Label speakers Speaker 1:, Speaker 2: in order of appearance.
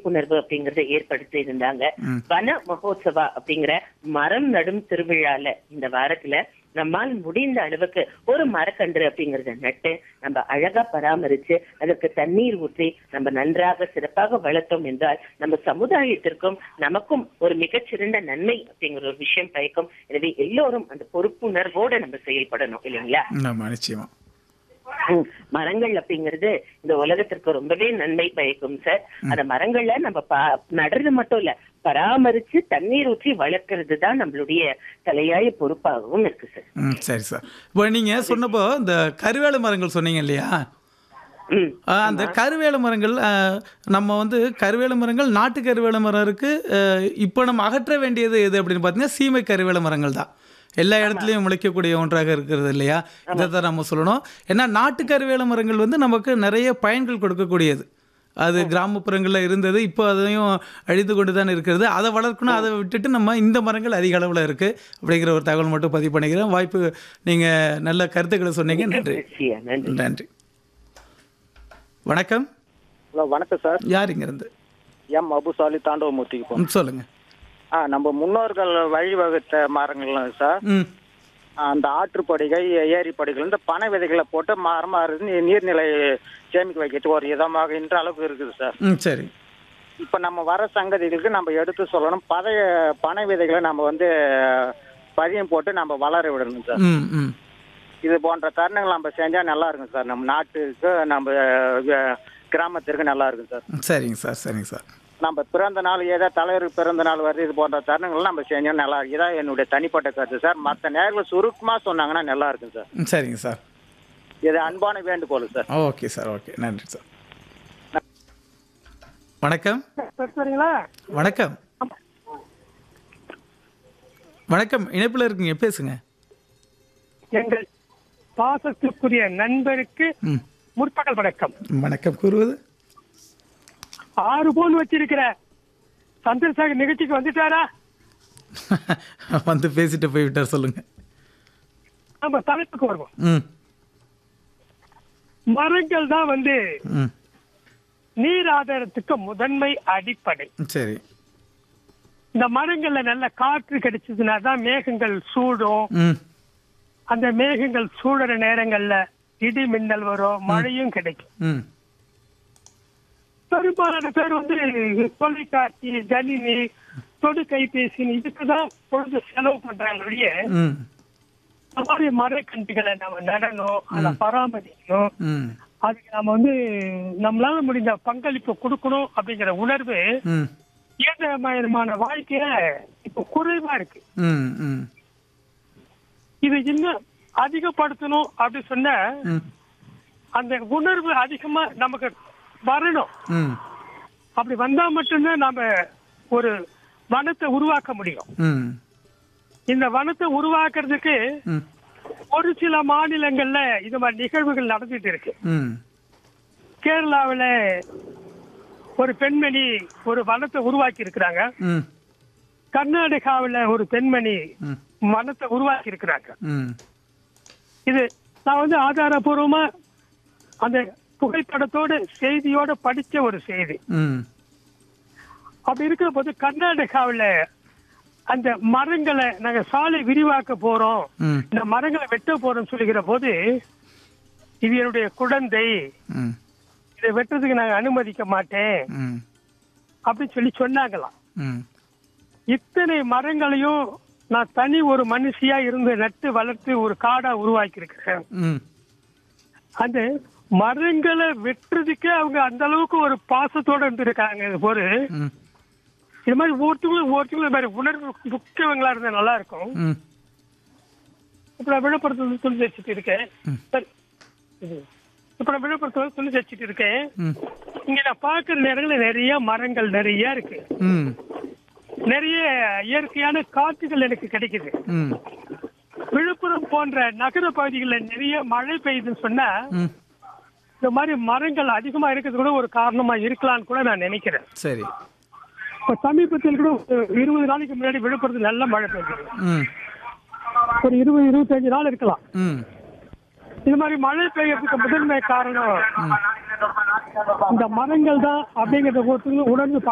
Speaker 1: விழிப்புணர்வு அப்படிங்கறத ஏற்படுத்தி இருந்தாங்க
Speaker 2: ம்.
Speaker 1: வன மகோத்சவா அப்படிங்கிற மரம் நடும் திருவிழால இந்த வாரத்துல நம்மால் முடிந்த அளவுக்கு ஒரு மரக்கன்று அப்படிங்கறத நட்டு நம்ம அழகா பராமரிச்சு அதற்கு தண்ணீர் ஊற்றி நம்ம நன்றாக சிறப்பாக வளர்த்தோம் என்றால் நம்ம சமுதாயத்திற்கும் நமக்கும் ஒரு மிகச்சிறந்த நன்மை அப்படிங்கிற ஒரு விஷயம் பயக்கும் எனவே எல்லோரும் அந்த பொறுப்புணர்வோட நம்ம செயல்படணும் இல்லைங்களா
Speaker 2: ஆமா நிச்சயமா
Speaker 1: ம், மரங்கள் அப்படிங்கிறது இந்த உலகத்திற்கு ரொம்பவே நன்மை பயக்கும் சார் அந்த மரங்களை நம்ம பா- நடுறது மட்டும் இல்ல பராமரிச்சு தண்ணீர் ஊற்றி வளர்க்கறது தான் நம்மளுடைய தலையாய பொறுப்பாகவும் இருக்கு சார்
Speaker 2: ம் சரி சார் இப்போ நீங்கள் சொன்னப்போ இந்த கருவேல மரங்கள் சொன்னீங்க இல்லையா
Speaker 1: ம்
Speaker 2: ஆ, அந்த கருவேல மரங்கள் ஆ, நம்ம வந்து கருவேல மரங்கள் நாட்டு கருவேல மரம் இருக்குது இப்போ நம்ம அகற்ற வேண்டியது எது அப்படின்னு பார்த்தீங்கன்னா சீமை கருவேல மரங்கள் தான் எல்லா இடத்துலையும் முளைக்கக்கூடிய ஒன்றாக இருக்கிறது இல்லையா இதை தான் நம்ம சொல்லணும் ஏன்னா நாட்டு கருவேல மரங்கள் வந்து நமக்கு நிறைய பயன்கள் கொடுக்கக்கூடியது அது கிராமப்புறங்களில் இருந்தது இப்போ அதையும் அழித்து கொண்டு தான் இருக்கிறது அதை வளர்க்கணும் அதை விட்டுட்டு நம்ம இந்த மரங்கள் அதிக அளவில் இருக்குது அப்படிங்கிற ஒரு தகவல் மட்டும் பதிவு பண்ணிக்கிறேன் வாய்ப்பு நீங்கள் நல்ல கருத்துக்களை சொன்னீங்க நன்றி
Speaker 1: நிச்சயம், நன்றி
Speaker 2: நன்றி வணக்கம்
Speaker 3: ஹலோ வணக்கம் சார்
Speaker 2: யார் இங்கிருந்து
Speaker 3: எம் அபுசாலி தாண்டவமூர்த்திக்கு போகணும்
Speaker 2: ம், சொல்லுங்க
Speaker 3: ஆ நம்ம முன்னோர்கள் வழிவகுத்த மரங்கள்லாம் சார்
Speaker 2: ம்
Speaker 3: அந்த ஆற்றுப்படுகை ஏரிப்படுகைகள் இந்த பனை விதைகளை போட்டு மரமாக இருந்து நீர்நிலை சேமிக்க வைக்கிறது ஒரு இதமாக இன்ற அளவுக்கு இருக்குது சார்
Speaker 2: ம் சரி
Speaker 3: இப்போ நம்ம வர சங்கதிகளுக்கு நம்ம எடுத்து சொல்லணும் பழைய பனை விதைகளை நம்ம வந்து பதியம் போட்டு நம்ம வளர விடணும் சார்
Speaker 2: ம் ம்
Speaker 3: இது போன்ற தருணங்கள் நம்ம செஞ்சால் நல்லா இருக்கும் சார் நம்ம நாட்டுக்கு நம்ம அஹ், கிராமத்திற்கு நல்லா இருக்கும் சார்
Speaker 2: சரிங்க சார் சரிங்க சார்
Speaker 3: நம்ம பிறந்த நாள் ஏதோ தலைவருக்கு பிறந்த நாள் வருது இது போன்ற தருணங்கள் நம்ம செஞ்சோம் நல்லா இருக்கு இதான் என்னுடைய தனிப்பட்ட கருத்து சார் மற்ற நேரில் சுருக்கமா சொன்னாங்கன்னா நல்லா இருக்கும் சார்
Speaker 2: ம், சரிங்க சார்
Speaker 3: இது அன்பான வேண்டுகோள் சார்
Speaker 2: ஓகே சார் ஓகே நன்றி சார் வணக்கம்
Speaker 4: சரிங்களா
Speaker 2: வணக்கம் வணக்கம் இணைப்பில் இருக்குங்க பேசுங்க
Speaker 4: எங்கள் பாசத்திற்குரிய நண்பருக்கு
Speaker 2: ம்
Speaker 4: முற்பகல் வணக்கம்
Speaker 2: வணக்கம் கூறுவது
Speaker 4: ஆறு போன் வச்சிருக்கிற சந்திரசேகர் நிகழ்ச்சிக்கு வந்துட்டாரா
Speaker 2: வந்து பேசிட்டு போய்விட்டார் சொல்லுங்க
Speaker 4: நம்ம தலைப்புக்கு வருவோம்
Speaker 2: ம்
Speaker 4: மரங்கள் தான் வந்து
Speaker 2: ம்
Speaker 4: நீர் ஆதாரத்துக்கு முதன்மை அடிப்படை
Speaker 2: சரி
Speaker 4: இந்த மரங்கள்ல நல்ல காற்று கிடைச்சதுன்னா தான் மேகங்கள் சூடும்
Speaker 2: ம்
Speaker 4: அந்த மேகங்கள் சூடுற நேரங்கள்ல இடி மின்னல் வரும் மழையும் கிடைக்கும்
Speaker 2: ம்
Speaker 4: பெரும்பாலான பேர் வந்து தொலைக்காட்சி கணினி தொடு கைபேசி இதுக்கு தான் பொழுது செலவு பண்றாங்க ஒழிய
Speaker 2: ம்
Speaker 4: இந்த மாதிரி மரக்கன்றுகளை நம்ம நடணும் அதை பராமரிக்கணும்
Speaker 2: ம்
Speaker 4: அதுக்கு நம்ம வந்து நம்மளால முடிந்த பங்களிப்பு கொடுக்கணும் அப்படிங்கிற உணர்வு
Speaker 2: ம்
Speaker 4: இயந்திரமயமான வாழ்க்கையில இப்ப குறைவா இருக்கு
Speaker 2: ம் ம்
Speaker 4: இது இன்னும் அதிகப்படுத்தணும் அப்படி சொன்னா
Speaker 2: ம்
Speaker 4: அந்த உணர்வு அதிகமா நமக்கு வரணும்
Speaker 2: ம்
Speaker 4: அப்படி வந்தா மட்டும்தான் நாம ஒரு வனத்தை உருவாக்க முடியும்
Speaker 2: ம்
Speaker 4: இந்த வனத்தை உருவாக்குறதுக்கு
Speaker 2: ம்
Speaker 4: ஒரு சில மாநிலங்கள்ல இது மாதிரி நிகழ்வுகள் நடந்துட்டு இருக்கு
Speaker 2: ம்
Speaker 4: கேரளாவுல ஒரு பெண்மணி ஒரு வனத்தை உருவாக்கி இருக்கிறாங்க
Speaker 2: ம்
Speaker 4: கர்நாடகாவுல ஒரு பெண்மணி
Speaker 2: ம்
Speaker 4: வனத்தை உருவாக்கி இருக்கிறாங்க
Speaker 2: ம்
Speaker 4: இது நான் வந்து ஆதாரபூர்வமா அந்த புகைப்படத்தோட செய்தியோட படிச்ச ஒரு செய்தி
Speaker 2: ம்
Speaker 4: அப்படி இருக்கிற போது கர்நாடகாவுல அந்த மரங்களை நாங்க சாலை விரிவாக்க போறோம்
Speaker 2: ம்
Speaker 4: இந்த மரங்களை வெட்ட போறோம் சொல்லுகிற போது இது என்னுடைய குழந்தை
Speaker 2: ம்
Speaker 4: இதை வெட்டுறதுக்கு நாங்க அனுமதிக்க மாட்டேன்
Speaker 2: ம்
Speaker 4: அப்படின்னு சொல்லி சொன்னாங்களாம்
Speaker 2: ம்
Speaker 4: இத்தனை மரங்களையும் நான் தனி ஒரு மனுஷியா இருந்து நட்டு வளர்த்து ஒரு காடா உருவாக்கி இருக்கிறேன்
Speaker 2: ம்
Speaker 4: அந்த மரங்களை வெட்டுறதுக்கே அவங்க அந்த அளவுக்கு ஒரு பாசத்தோட இருந்திருக்காங்க இது போது
Speaker 2: ம்
Speaker 4: இது மாதிரி ஒவ்வொருத்தவங்களும் ஒவ்வொருத்தவங்களும் இது மாதிரி உணர்வு முக்கியவங்களா இருந்தா நல்லா இருக்கும்
Speaker 2: ம்
Speaker 4: இப்ப நான் விழுப்புரத்துல துணி தைச்சிட்டு இருக்கேன் சரி. இது. இப்ப நான் விழுப்புரத்துல துணி தைச்சிட்டு இருக்கேன்
Speaker 2: ம்
Speaker 4: இங்க நான் பாக்குற நேரங்கள்ல நிறைய மரங்கள் நிறைய இருக்கு
Speaker 2: ம்
Speaker 4: நிறைய இயற்கையான காற்றுகள் எனக்கு கிடைக்குது
Speaker 2: ம்
Speaker 4: விழுப்புரம் போன்ற நகர பகுதிகளில் நிறைய மழை பெய்யுதுன்னு சொன்னா
Speaker 2: ம்
Speaker 4: இந்த மாதிரி மரங்கள் அதிகமா இருக்கிறது கூட ஒரு காரணமா இருக்கலாம்னு கூட நான் நினைக்கிறேன்
Speaker 2: சரி
Speaker 4: இப்ப சமீபத்தில் கூட ஒரு இருபது நாளைக்கு முன்னாடி விழுப்புரத்தில் நல்ல மழை பெய்யுது
Speaker 2: ம்
Speaker 4: ஒரு இருபது இருபத்தஞ்சு நாள் இருக்கலாம்
Speaker 2: ம்
Speaker 4: இது மாதிரி மழை பெய்யறதுக்கு முதன்மை காரணம் இந்த மரங்கள் தான் அப்படிங்கறத ஒருத்தர் உணர்ந்து